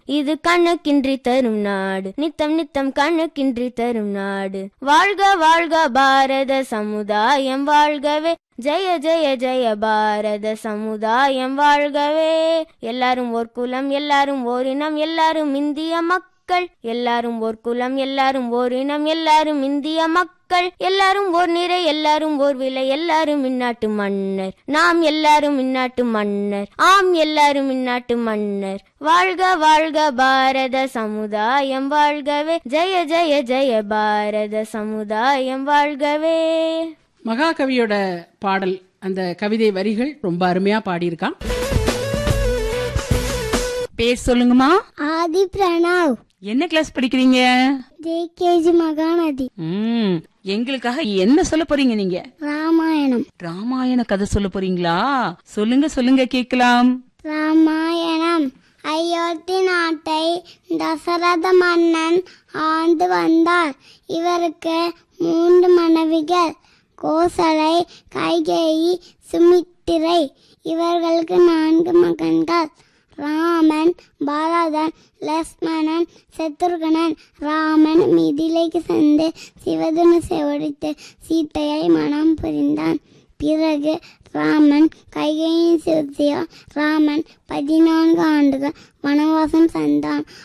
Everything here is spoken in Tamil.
இது கண்ணுக்கின்றி தரும் நாடு நித்தம் நித்தம் கண்ணுக்கின்றி தரும் நாடு வாழ்க வாழ்க பாரத சமுதாயம் வாழ்கவே ஜெய ஜெய ஜெய பாரத சமுதாயம் வாழ்கவே எல்லாரும் ஓர் குலம் எல்லாரும் ஓரினம் எல்லாரும் இந்திய மக்கள் எல்லாரும் ஓர் குலம் எல்லாரும் ஓரினம் எல்லாரும் இந்திய மக்கள் எல்லாரும் ஓர் நிறை எல்லாரும் ஓர் விலை எல்லாரும் இந்நாட்டு மன்னர் நாம் எல்லாரும் இந்நாட்டு மன்னர் ஆம் எல்லாரும் இந்நாட்டு மன்னர் வாழ்க வாழ்க பாரத சமுதாயம் வாழ்கவே ஜெய ஜெய ஜெய பாரத சமுதாயம் வாழ்கவே மகாகவியோட பாடல் அந்த கவிதை வரிகள் ரொம்ப அருமையா பாடியிருக்கான் பேர் சொல்லுங்கம்மா ஆதி பிரணவ் என்ன கிளாஸ் படிக்கிறீங்க ஜேகேஜி மகாநதி ம் எங்களுக்காக என்ன சொல்ல போறீங்க நீங்க ராமாயணம் ராமாயண கதை சொல்ல போறீங்களா சொல்லுங்க சொல்லுங்க கேக்கலாம் ராமாயணம் அயோத்தி நாட்டை தசரத மன்னன் ஆண்டு வந்தார் இவருக்கு மூன்று மனைவிகள் கோசலை கைகேயி சுமித்திரை இவர்களுக்கு நான்கு மகன்கள் ராமன் பரதன் லக்ஷ்மணன் சத்ருகனன் ராமன் மிதிலைக்கு சென்று சிவதனு செவடித்து சீத்தையை மனம் புரிந்தான் பிறகு ராமன் கைகையின் சிறுத்தையா ராமன் பதினான்கு ஆண்டுகள் வனவாசம் சென்றான்